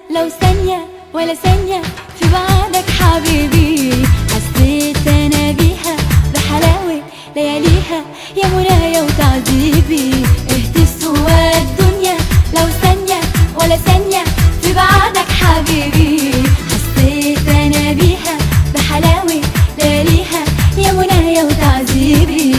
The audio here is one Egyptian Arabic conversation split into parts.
لو ثانية ولا ثانية في بعدك حبيبي حسيت أنا بيها بحلاوة لياليها يا منايا وتعذيبي اهتز سوى الدنيا لو ثانية ولا ثانية في بعدك حبيبي حسيت أنا بيها بحلاوة لياليها يا منايا وتعذيبي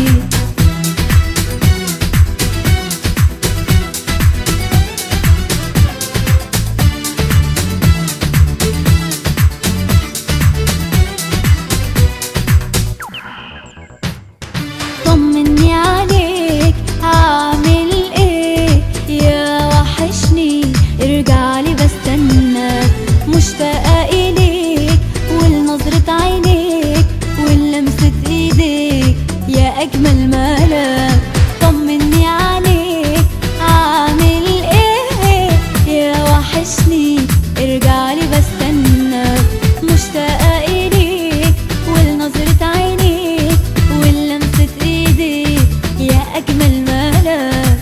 طمني عليك عامل ايه يا وحشني ارجع لي بستناك مشتاقة اليك ولنظرة عينيك ولمسة ايديك يا اجمل ملاك طمني عليك عامل ايه يا وحشني ارجع لي بستناك مشتاقة اليك ولنظرة عينيك ولمسة ايديك يا اجمل ملاك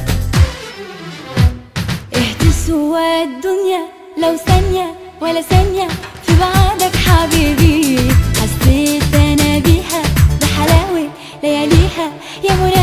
اهدي سوى الدنيا لو ثانية ولا ثانية في بعدك حبيبي حسيت انا بيها بحلاوة لياليها يا منى